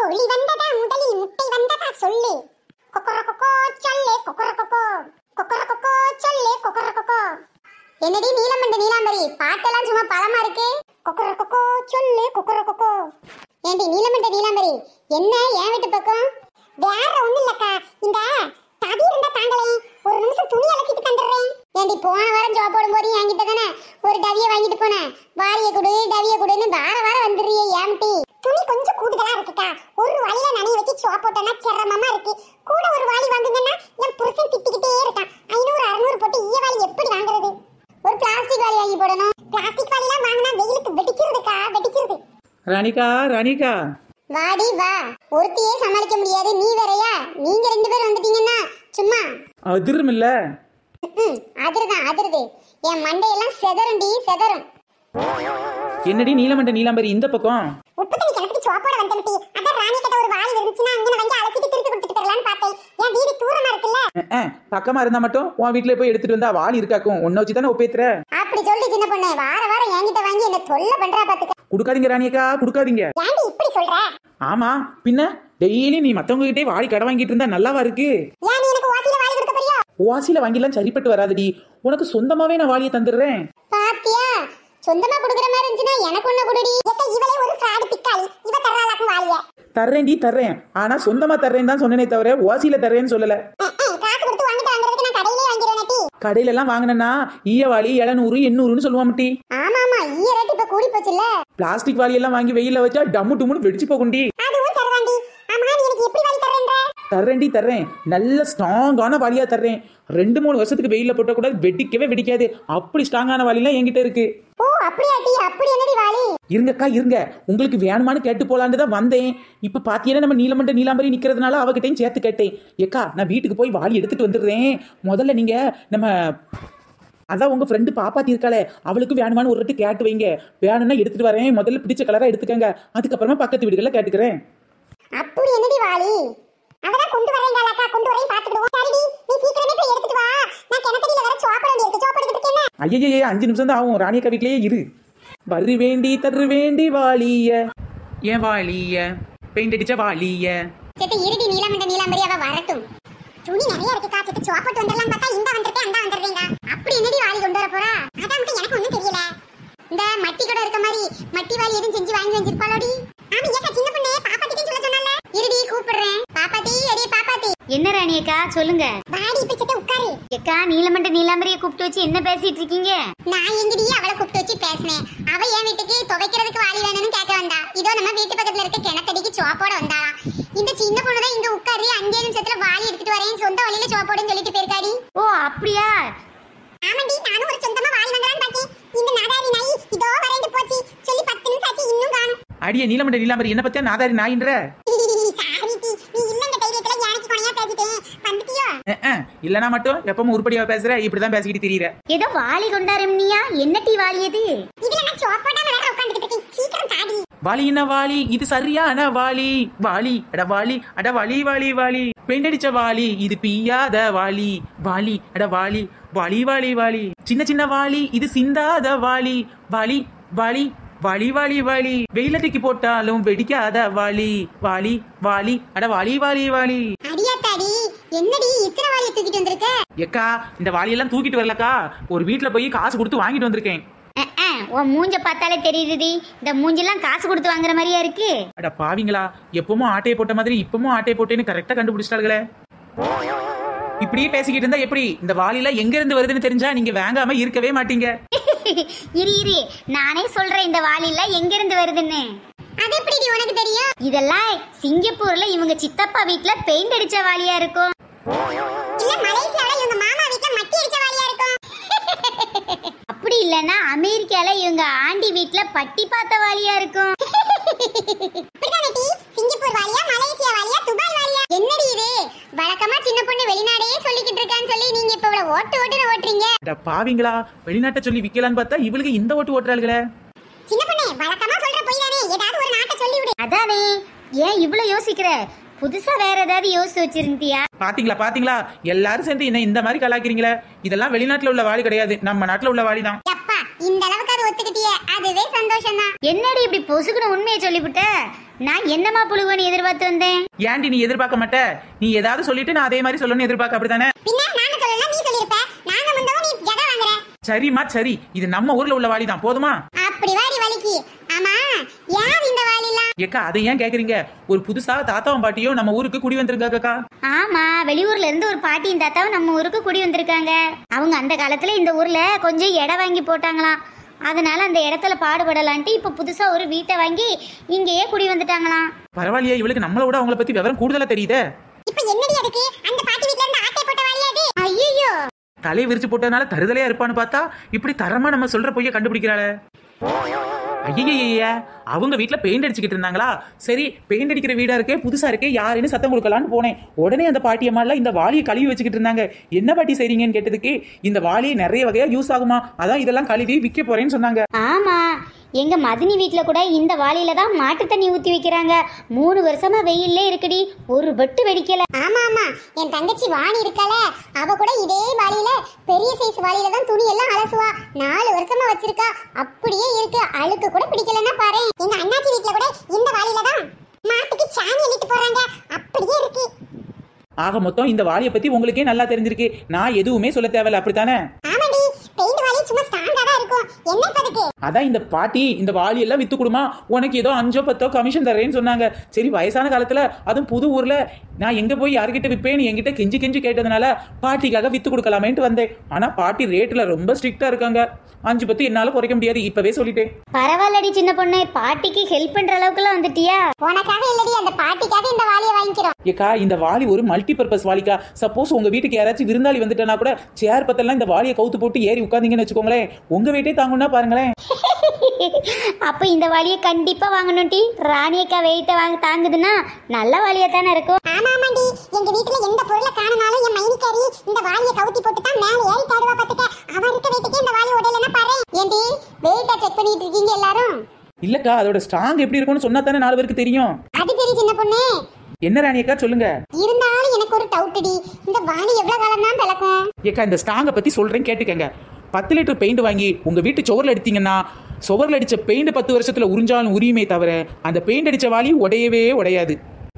கோழி வந்ததா முதலில் முட்டை வந்ததா சொல்லு கொக்கர கொக்கோ சொல்லு கொக்கர கொக்கோ கொக்கர கொக்கோ சொல்லு கொக்கர கொக்கோ என்னடி நீலமண்ட நீலாம்பரி பாட்டெல்லாம் சும்மா பழமா இருக்கு கொக்கர கொக்கோ சொல்லு கொக்கர கொக்கோ ஏண்டி நீலமண்ட நீலாம்பரி என்ன என் வீட்டு பக்கம் வேற ஒண்ணும் இல்லக்கா இந்த தவி இருந்தா தாங்களே ஒரு நிமிஷம் துணி அலசிட்டு தந்துடுறேன் ஏண்டி போன வாரம் ஜாப் போடும்போது என்கிட்ட தானே ஒரு டவிய வாங்கிட்டு போனேன் வாரிய குடு டவிய குடுன்னு வார வாரம் வந்துடுறியே ஏம்டி துணி கொஞ்சம் கூடுதலா இருக்குக்கா ஒரு வாளியில நனைய வச்சு சோப் போட்டோன்னா சிரமமா இருக்கு கூட ஒரு வாளி வாங்குங்கன்னா என் புருஷன் திட்டிக்கிட்டே இருக்கான் ஐநூறு அறுநூறு போட்டு ஈய வாளி எப்படி வாங்குறது ஒரு பிளாஸ்டிக் வாளி வாங்கி போடணும் பிளாஸ்டிக் வாளிலாம் வாங்கினா வெயிலுக்கு வெடிக்கிறதுக்கா வெடிக்கிறது ராணிகா ராணிகா வாடி வா ஒருத்தையே சமாளிக்க முடியாது நீ வேறயா நீங்க ரெண்டு பேரும் வந்துட்டீங்கன்னா சும்மா அதிரும் இல்ல ம், அதிருதான் அதிருது என் மண்டையெல்லாம் செதறுண்டி செதறும் என்னடி நீலமண்ட நீலாம்பரி இந்த பக்கம் உப்பு தண்ணி கிணத்துக்கு சோப்போட வந்துட்டு அதான் ராணி கிட்ட ஒரு வாளி இருந்துச்சுன்னா அங்கே வாங்கி அழைச்சிட்டு திருப்பி கொடுத்துட்டு போயிடலான்னு பார்த்தேன் என் வீடு தூரமா இருக்குல்ல அஹ், அஹ், பக்கமா இருந்தா மட்டும் உன் வீட்டுல போய் எடுத்துட்டு வந்தா வாளி இருக்காக்கும் உன்னை வச்சு தானே ஒப்பேத்துற அப்படி சொல்லி சின்ன பொண்ணு வார வாரம் என்கிட்ட வாங்கி என்ன தொல்லை பண்றா பாத்துக்க கொடுக்காதீங்க ராணியக்கா கொடுக்காதீங்க ஏன்டி இப்படி சொல்ற ஆமா பின்ன டெய்லி நீ மத்தவங்க கிட்டே வாளி கடை வாங்கிட்டு இருந்தா நல்லாவா இருக்கு ஏன் நீ எனக்கு வாசியில வாளி கொடுக்க போறியா ஓசில வாங்கிலாம் சரிப்பட்டு வராதடி உனக்கு சொந்தமாவே நான் வாளியை தந்துடுறேன் பாத்தியா சொந்தமா கொடுக்குற மாதிரி இருந்துச்சுன்னா எனக்கு ஒண்ணு கொடுடி எக்க இவளே ஒரு ஃப்ராடு பிக்காளி இவ தர்றாளாக்கும் வாளிய தர்றேன்டி தர்றேன் ஆனா சொந்தமா தர்றேன் தான் சொன்னனே தவிர ஓசியில தர்றேன்னு சொல்லல அஹ், அஹ், காசு கொடுத்து வாங்கிட்டு வாங்குறதுக்கு நான் கடையிலே வாங்கிடுவேன் டி கடையில எல்லாம் வாங்கினா ஈய வாளி எழுநூறு எண்ணூறுன்னு சொல்லுவாமட்டி ஆமா ஆமா ஈய ரேட் இப்ப கூடி போச்சுல்ல பிளாஸ்டிக் வாளி எல்லாம் வாங்கி வெயில வச்சா டம்மு டும்முன்னு வெடிச்சு போகுண்டி அதுவும் சரிதாண்டி ஆமா நீ எனக்கு எப்படி வாளி தர்றேன்ற தர்றேன்டி தர்றேன் நல்ல ஸ்ட்ராங்கான வாளியா தர்றேன் ரெண்டு மூணு வருஷத்துக்கு வெயில போட்ட கூட வெடிக்கவே வெடிக்காது அப்படி ஸ்ட்ராங்கான வாளிலாம் என்கிட்ட இருக்கு ஓ அப்படியா டி அப்படி என்னடி வாளி இருங்கக்கா இருங்க உங்களுக்கு வேணுமான்னு கேட்டு போலான்னு தான் வந்தேன் இப்ப பாத்தீங்கன்னா நம்ம நீலமண்ட நீலாம்பரி நிக்கிறதுனால அவகிட்டையும் சேர்த்து கேட்டேன் ஏக்கா நான் வீட்டுக்கு போய் வாளி எடுத்துட்டு வந்துடுறேன் முதல்ல நீங்க நம்ம அதான் உங்க ஃப்ரெண்டு பாப்பாத்தி இருக்காளே அவளுக்கு வேணுமான்னு ஒரு ரெட்டு கேட்டு வைங்க வேணும்னா எடுத்துட்டு வரேன் முதல்ல பிடிச்ச கலரா எடுத்துக்கங்க அதுக்கப்புறமா பக்கத்து வீடுகளில் கேட்டுக்கிறேன் அப்படி என்னடி வாளி அவதான் கொண்டு வரேங்காலக்கா கொண்டு வரேன் பாத்துக்கிடுவோம் சரிடி நீ சீக்கிரமே போய் எடுத்துட்டு வா நான் கிணத்தடியில வர சோப்பட வேண்டியிருக்கு சோப்ப எடுத்துட்டு என்ன ஐயையே அஞ்சு நிமிஷம் தான் ஆகும் ராணியக்கா வீட்லயே இரு வரு வேண்டி தரு வேண்டி வாளிய ஏன் வாளிய பெயிண்ட் அடிச்ச வாளிய சேத்து இருடி நீலமண்ட நீலாம்பரி அவ வரட்டும் துணி நிறைய இருக்கு காத்துட்டு சோப்பட்டு வந்துடலாம் பார்த்தா இந்த வந்திருக்கேன் அந்த வந்துடுறீங்க அப்படி என்னடி வாளி கொண்டு வர போறா அதான் மட்டும் எனக்கு ஒண்ணும் தெரியல இந்த மட்டி கூட இருக்க மாதிரி மட்டி வாளி எதுவும் செஞ்சு வாங்கி வச்சிருப்பாளோடி ஆமா ஏக்கா சின்ன பொண்ணு பாப்பாத்திட்டே சொல்ல சொன்னால இருடி கூப்பிடுறேன் பாப்பாத்தி அடியே பாப்பாத்தி என்ன ராணி அக்கா சொல்லுங்க வாடி இப்ப சித்த உட்காரு அக்கா நீலமண்ட நீலாம்பரிய கூப்பிட்டு வச்சு என்ன பேசிட்டு இருக்கீங்க நான் எங்கடி அவளை கூப்பிட்டு வச்சு பேசினேன் அவ என் வீட்டுக்கு துவைக்கிறதுக்கு வாளி வேணும்னு கேட்க வந்தா இதோ நம்ம வீட்டு பக்கத்துல இருக்க கிணத்தடிக்கு சோப்போட வந்தாளாம் இந்த சின்ன பொண்ணு தான் இங்க உட்காரு அஞ்சே நிமிஷத்துல வாளி எடுத்துட்டு வரேன் சொந்த வழியில சோப்போடுன்னு சொல்லிட்டு போயிருக்காடி ஓ அப்படியா ஆமாண்டி நானும் ஒரு சொந்தமா வாளி வாங்கலாம்னு பாக்கேன் இந்த நாதாரி நாய் இதோ வரேன்னு போச்சு சொல்லி பத்து நிமிஷம் ஆச்சு இன்னும் காணும் அடியே நீலமண்ட நீலாம்பரி என்ன பத்தியா நாதாரி நாயின்ற சாரி டி நீ இல்லங்க தைரியத்துல யானைக்கு கொனையா பேசிட்டேன் வந்துட்டியோ அஹ், அஹ், இல்லனா மட்டும் எப்பவும் உருப்படியா பேசுற இப்படிதான் பேசிக்கிட்டு திரியிற ஏதோ வாளி கொண்டாரம்னியா என்ன டீ வாளி இது இதுல நான் சோப்போடாம வேற உட்காந்துக்கிட்டு இருக்கேன் சீக்கிரம் தாடி வாலி என்ன வாலி இது சரியான வாலி வாலி அட வாலி அட வாலி வாலி வாலி பெயிண்ட் அடிச்ச வாலி இது பிய்யாத வாலி வாலி அட வாலி வாலி வாலி வாலி சின்ன சின்ன வாலி இது சிந்தாத வாலி வாலி வாலி வாலி வாலி வாலி வெயில தூக்கி போட்டாலும் வெடிக்காத வாலி வாலி வாலி அட வாலி வாலி வாலி அடியாத்தாடி என்னடி இத்தனை வாளியை தூக்கிட்டு வந்திருக்க எக்கா இந்த வாளியெல்லாம் தூக்கிட்டு வரலக்கா ஒரு வீட்ல போய் காசு கொடுத்து வாங்கிட்டு வந்திருக்கேன் அஹ், அஹ், உன் மூஞ்ச பார்த்தாலே தெரியுதுடி இந்த மூஞ்செல்லாம் காசு கொடுத்து வாங்குற மாதிரியா இருக்கு அட பாவிங்களா எப்பவும் ஆட்டையை போட்ட மாதிரி இப்பவும் ஆட்டையை போட்டேன்னு கரெக்டா கண்டுபிடிச்சிட்டாளுகளே இப்படியே பேசிக்கிட்டு இருந்தா எப்படி இந்த வாலில எங்க இருந்து வருதுன்னு தெரிஞ்சா நீங்க வாங்காம இருக்கவே மாட்டீங்க இரு இரு நானே சொல்றேன் இந்த வாளில எங்க இருந்து வருதுன்னு அது எப்படி உனக்கு தெரியும் இதெல்லாம் சிங்கப்பூர்ல இவங்க சித்தப்பா வீட்ல பெயிண்ட் அடிச்ச வாளியா இருக்கும் இல்ல மலேசியால இவங்க மாமா வீட்ல மட்டி அடிச்ச வாளியா இருக்கும் அப்படி இல்லைன்னா அமெரிக்கால இவங்க ஆண்டி வீட்ல பட்டி பார்த்த வாளியா இருக்கும் இப்படிதானே டி சிங்கப்பூர் வாலியா மலேசியா வாலியா துபாய் வாலியா என்னடி இது வழக்கமா சின்ன பொண்ணு வெளிநாடே சொல்லிக்கிட்டு இருக்கான்னு சொல்லி நீங்க இப்ப இவ்வளவு ஓட்டு ஓட்டுன்னு ஓட்டுறீங்க அட பாவிங்களா வெளிநாட்டை சொல்லி விக்கலான்னு பார்த்தா இவளுக்கு இந்த ஓட்டு ஓட்டுறாளுகளே சின்ன பொண்ணு வழக்கமா சொல்ற பொய் தானே ஏதாவது ஒரு நாட்டை சொல்லி விடு அதானே ஏன் இவ்வளவு யோசிக்கிற புதுசா வேற ஏதாவது யோசிச்சு வச்சிருந்தியா பாத்தீங்களா பாத்தீங்களா எல்லாரும் சேர்ந்து என்ன இந்த மாதிரி கலாக்கிறீங்களே இதெல்லாம் வெளிநாட்டுல உள்ள வாளி கிடையாது நம்ம நாட்டுல உள்ள வாளி தான் எப்பா இந்த அளவுக்கு அது ஒத்துக்கிட்டியே அதுவே சந்தோஷம் தான் என்னடி இப்படி பொசுக்குன்னு உண்மையை சொல்லிவிட்ட நான் என்னமா புழுகுன்னு எதிர்பார்த்து வந்தேன் ஏன்டி நீ எதிர்பார்க்க மாட்ட நீ ஏதாவது சொல்லிட்டு நான் அதே மாதிரி சொல்லணும்னு எதிர்பார்க்க அப்படித்தானே பின்ன நாங்க சொல்லல நீ சொல்லிருப்ப நாங்க வந்தவங்க நீ ஜட வாங்குற சரிம்மா சரி இது நம்ம ஊர்ல உள்ள வாளி தான் போதுமா அப்படி வாடி வலிக்கு ஆமா யார் இந்த வாலிலாம் ஏக்கா அதை ஏன் கேக்குறீங்க ஒரு புதுசா தாத்தாவும் பாட்டியும் நம்ம ஊருக்கு குடி வந்திருக்காங்கக்கா ஆமா வெளியூர்ல இருந்து ஒரு பாட்டியும் தாத்தாவும் நம்ம ஊருக்கு குடி வந்திருக்காங்க அவங்க அந்த காலத்துல இந்த ஊர்ல கொஞ்சம் இடம் வாங்கி போட்டாங்களாம் அதனால அந்த இடத்துல பாடுபடலான்ட்டு இப்ப புதுசா ஒரு வீட்டை வாங்கி இங்கேயே குடி வந்துட்டாங்களாம் பரவாயில்லையே இவளுக்கு நம்மளை விட அவங்கள பத்தி விவரம் கூடுதலா தெரியுதே இப்ப என்னடி அதுக்கு அந்த பாட்டி வீட்ல இருந்து ஆட்டை போட்ட வாலியா அது ஐயோ தலையை விரிச்சு போட்டதுனால தருதலையா இருப்பான்னு பார்த்தா இப்படி தரமா நம்ம சொல்ற பொய்ய கண்டுபிடிக்கிறாளே ஐயய்ய அவங்க வீட்ல பெயிண்ட் அடிச்சுக்கிட்டு இருந்தாங்களா சரி பெயிண்ட் அடிக்கிற வீடா இருக்கே புதுசா இருக்கே யாருன்னு சத்தம் கொடுக்கலான்னு போனேன் உடனே அந்த பாட்டியம்மாலாம் இந்த வாளியை கழுவி வச்சுக்கிட்டு இருந்தாங்க என்ன பாட்டி செய்றீங்கன்னு கேட்டதுக்கு இந்த வாளி நிறைய வகையா யூஸ் ஆகுமா அதான் இதெல்லாம் கழுவி விற்க போறேன்னு சொன்னாங்க ஆமா எங்க மதினி வீட்ல கூட இந்த வாளியில தான் மாட்டு தண்ணி ஊத்தி வைக்கிறாங்க மூணு வருஷமா வெயில்லே இருக்குடி ஒரு வெட்டு வெடிக்கல ஆமா ஆமா என் தங்கச்சி வாணி இருக்கால அவ கூட இதே வாளியில பெரிய சைஸ் வாளியில தான் துணி எல்லாம் அலசுவா நாலு வருஷமா வச்சிருக்கா அப்படியே இருக்கு அழுக்கு கூட பிடிக்கலன்னா பாரு எங்க அண்ணாச்சி வீட்ல கூட இந்த வாளியில தான் மாட்டுக்கு சாணி அள்ளிட்டு போறாங்க அப்படியே இருக்கு ஆக மொத்தம் இந்த வாளியை பத்தி உங்களுக்கே நல்லா தெரிஞ்சிருக்கு நான் எதுவுமே சொல்ல தேவையில்ல அப்படித்தானே ஆமாடி பெயிண்ட் வாளி சும்மா ஸ்ட்ராங்கா தான் இருக்கும் என்ன பதுக்கு அதான் இந்த பாட்டி இந்த வாளி எல்லாம் வித்து கொடுமா உனக்கு ஏதோ அஞ்சோ பத்தோ கமிஷன் தரேன்னு சொன்னாங்க சரி வயசான காலத்துல அதுவும் புது ஊர்ல நான் எங்க போய் யார்கிட்ட விற்பேன்னு என்கிட்ட கெஞ்சி கெஞ்சி கேட்டதுனால பாட்டிக்காக வித்து கொடுக்கலாமேன்ட்டு வந்தேன் ஆனா பாட்டி ரேட்ல ரொம்ப ஸ்ட்ரிக்டா இருக்காங்க அஞ்சு பத்து என்னால குறைக்க முடியாது இப்பவே சொல்லிட்டேன் பரவாயில்லடி சின்ன பொண்ணு பாட்டிக்கு ஹெல்ப் பண்ற அளவுக்குலாம் வந்துட்டியா உனக்காக இல்லடி அந்த பாட்டிக்காக இந்த வாளியை வாங்கிக்கிறோம் ஏக்கா இந்த வாளி ஒரு மல்டி பர்பஸ் வாளிக்கா சப்போஸ் உங்க வீட்டுக்கு யாராச்சும் விருந்தாளி வந்துட்டனா கூட சேர் பத்தெல்லாம் இந்த வாளியை கவுத்து போட்டு ஏறி உட்காந்தீங்கன்னு வச்சுக்கோங்களேன் உங்க வீட்டே தாங்குன்னா பாருங்களேன் அப்ப இந்த வாளியை கண்டிப்பா வாங்கணும் டி ராணியக்கா வெயிட்ட வாங்க தாங்குதுன்னா நல்ல வாளியா தானே இருக்கும் ஆமா ஆமாண்டி எங்க வீட்டுல எந்த பொருளை காணனாலும் என் மைனிக்காரி இந்த வாளியை கவுத்தி போட்டு தான் மேல ஏறி தாடுவா பாத்துக்க அவ இருக்க வீட்டுக்கு இந்த வாளி உடையலன்னா பாரு ஏண்டி வெயிட்டா செக் பண்ணிட்டு இருக்கீங்க எல்லாரும் இல்லக்கா அதோட ஸ்ட்ராங் எப்படி இருக்கும்னு சொன்னா தானே நாலு பேருக்கு தெரியும் அது சரி சின்ன பொண்ணு என்ன ராணியக்கா சொல்லுங்க இருந்தாலும் எனக்கு ஒரு டவுட்டுடி இந்த வாளி எவ்வளவு காலம் தான் பிளக்கும் ஏக்கா இந்த ஸ்ட்ராங்கை பத்தி சொல்றேன் கேட்டுக்கங்க பத்து லிட்டர் பெயிண்ட் வாங்கி உங்க வீட்டு சுவர்ல அடித்தீங்கன்னா சுவர்ல அடிச்ச பெயிண்ட் பத்து வருஷத்துல உறிஞ்சாலும் உரியுமே தவிர அந்த பெயிண்ட் அடிச்ச வாளி உடையவே உடையாது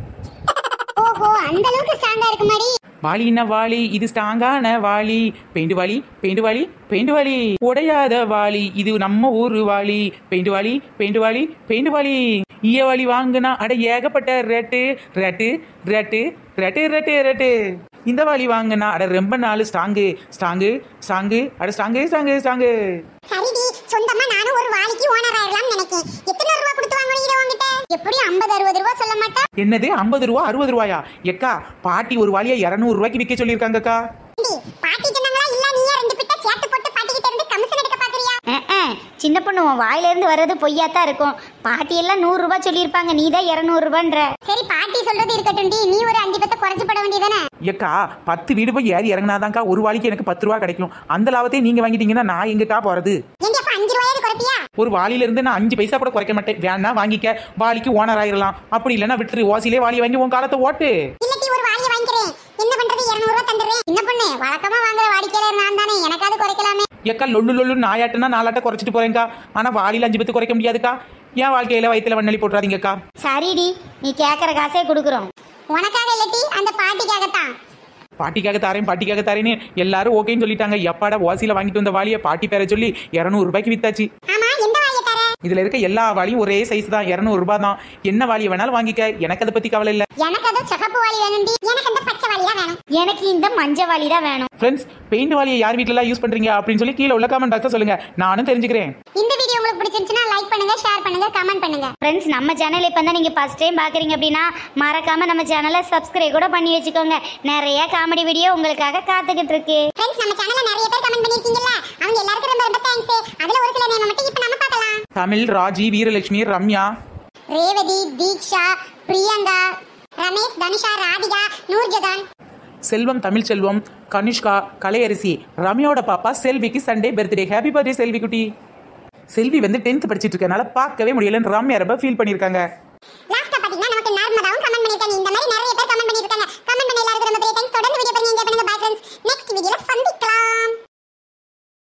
ஓஹோ அந்த அளவுக்கு ஸ்ட்ராங்கா இருக்குமாடி வாளின்னா வாளி இது ஸ்ட்ராங்கான வாளி பெயிண்ட் வாளி பெயிண்ட் வாளி பெயிண்ட் வாளி உடையாத வாளி இது நம்ம ஊரு வாளி பெயிண்ட் வாளி பெயிண்ட் வாளி பெயிண்ட் வாளி ஈய வாளி வாங்குனா அட ஏகப்பட்ட rate rate rate rate rate rate இந்த வாளி வாங்குனா அட ரொம்ப நாள் ஸ்ட்ராங்கு ஸ்ட்ராங்கு ஸ்ட்ராங்கு அட ஸ்ட்ராங்கு ஸ்ட்ராங்கு ஸ்ட்ராங்கு சரிடி சொந்தமா நானும் ஒரு வாளிக்கு ஓனர் ஆயிடலாம்னு நினைக்கேன் எத்தனை ரூபா கொடுத்து வாங்குவீங்க இதை உங்ககிட்ட எப்படியும் ஐம்பது அறுபது ரூபா சொல்ல மாட்டா என்னது ஐம்பது ரூபா அறுபது ரூபாயா எக்கா பாட்டி ஒரு வாளியை இரநூறு ரூபாய்க்கு விற்க சொல்லியிருக்காங்கக்கா ஏண்டி, பாட்டி சொன்னாங்களா இல்ல நீயே ரெண்டு பிட்ட சேர்த்து போட்டு பாட்டிக்கிட்ட இருந்து கமிஷன் எடுக்க பாக்குறியா அஹ், அஹ், சின்ன பொண்ணு உன் வாயில இருந்து வர்றது பொய்யாத்தான் இருக்கும் பாட்டி எல்லாம் நூறு ரூபாய் சொல்லியிருப்பாங்க நீ தான் இருநூறு ரூபான்ற சரி பாட்டி சொல்றது இருக்கட்டும்டி நீ ஒரு அஞ்சு பத்த குறைச்சு போட வேண்டியதானே ஏக்கா பத்து வீடு போய் ஏறி இறங்கினாதான்க்கா ஒரு வாளிக்கு எனக்கு பத்து ரூபா கிடைக்கும் அந்த லாபத்தையும் நீங்க வாங்கிட்டீங்கன்னா நான் எங்கக்கா போறது ஏண்டி அப்ப அஞ்சு ரூபாயாவது குறைப்பியா ஒரு வாளியில இருந்து நான் அஞ்சு பைசா கூட குறைக்க மாட்டேன் வேணா வாங்கிக்க வாளிக்கு ஓனர் ஆயிரலாம் அப்படி இல்லைன்னா விட்டுரு ஓசிலே வாளி வாங்கி உன் காலத்தை ஓட்டு இல்லட்டி ஒரு வாளியை வாங்கிக்கிறேன் என்ன பண்றது இருநூறு ரூபா தந்துடுறேன் என்ன பண்ணு வழக்கமா வாங்குற வாடிக்கையாளர் நான் தானே எனக்காவது குறைக்கலாமே ஏக்கா லொல்லு லொல்லு நாயாட்டுனா நாலாட்ட குறைச்சிட்டு போறேங்க்கா ஆனா வாளியில அஞ்சு பத்து குறைக்க முடியாதுக்கா என் வாழ்க்கையில வயித்துல வண்ணலி போட்டுறாதீங்கக்கா சரிடி நீ கேட்குற காசே கொடுக்குறோம் உனக்காக இல்லட்டி அந்த பாட்டிக்காகத்தான் பாட்டிக்காக தரேன் பாட்டிக்காக தரேன்னு எல்லாரும் ஓகேன்னு சொல்லிட்டாங்க எப்பாடா ஓசியில வாங்கிட்டு வந்த வாளியை பாட்டி பேர சொல்லி இரநூறு ரூபாய்க்கு வித்தாச்சு ஆமா எந்த வாளியை தர இதுல இருக்க எல்லா வாளியும் ஒரே சைஸ் தான் இரநூறு ரூபாய் தான் என்ன வாளியை வேணாலும் வாங்கிக்க எனக்கு அதை பத்தி கவலை இல்ல எனக்கு அது சிகப்பு வாளி வேணும்டி எனக்கு அந்த பச்சை வாளி தான் வேணும் எனக்கு இந்த மஞ்ச வாளி தான் வேணும் ஃப்ரெண்ட்ஸ் பெயிண்ட் வாளியை யார் வீட்டுல யூஸ் பண்றீங்க அப்படின்னு சொல்லி கீழே உள்ள காமெண்ட் பாக்ஸ் சொல்லுங்க நானும் தெரிஞ்சுக்கிறேன் இந்த வீடியோ உங்களுக்கு பிடிச்சிருந்துச்சுன்னா லைக் பண்ணுங்க ஷேர் பண்ணுங்க கமெண்ட் பண்ணுங்க ஃப்ரெண்ட்ஸ் நம்ம சேனல் இப்போ தான் நீங்கள் ஃபஸ்ட் டைம் பார்க்குறீங்க அப்படின்னா மறக்காம நம்ம சேனலை சப்ஸ்கிரைப் கூட பண்ணி வச்சுக்கோங்க நிறைய காமெடி வீடியோ உங்களுக்காக காத்துக்கிட்டு இருக்கு ஃப்ரெண்ட்ஸ் நம்ம சேனல்ல நிறைய பேர் கமெண்ட் பண்ணிருக்கீங்கல்ல அவங்க எல்லாருக்கும் ரொம்ப ரொம்ப தேங்க்ஸ் அதுல ஒரு சில நேம் மட்டும் இப்போ நம்ம பார்க்கலாம் தமிழ் ராஜி வீரலட்சுமி ரம்யா ரேவதி தீக்ஷா பிரியங்கா ரமேஷ் தனுஷா ராதிகா நூர்ஜகான் செல்வம் தமிழ் செல்வம் கனிஷ்கா கலையரசி ரம்யாவோட பாப்பா செல்விக்கு Sunday birthday happy birthday Selvi குட்டி செல்வி வந்து டென்த் படிச்சிட்டு இருக்கனால பார்க்கவே முடியலன்னு ரம்யா ரொம்ப ஃபீல் பண்ணியிருக்காங்க லாஸ்டா பாத்தீங்கன்னா நமக்கு நர்மதாவும் கமெண்ட் பண்ணிருக்காங்க இந்த மாதிரி நிறைய பேர் கமெண்ட் பண்ணிருக்காங்க கமெண்ட் பண்ண எல்லாருக்கும் ரொம்ப பெரிய தேங்க்ஸ் தொடர்ந்து வீடியோ பண்ணி என்ஜாய் பண்ணுங்க பை ஃப்ரெண்ட்ஸ் நெக்ஸ்ட் வீடியோல சந்திக்கலாம்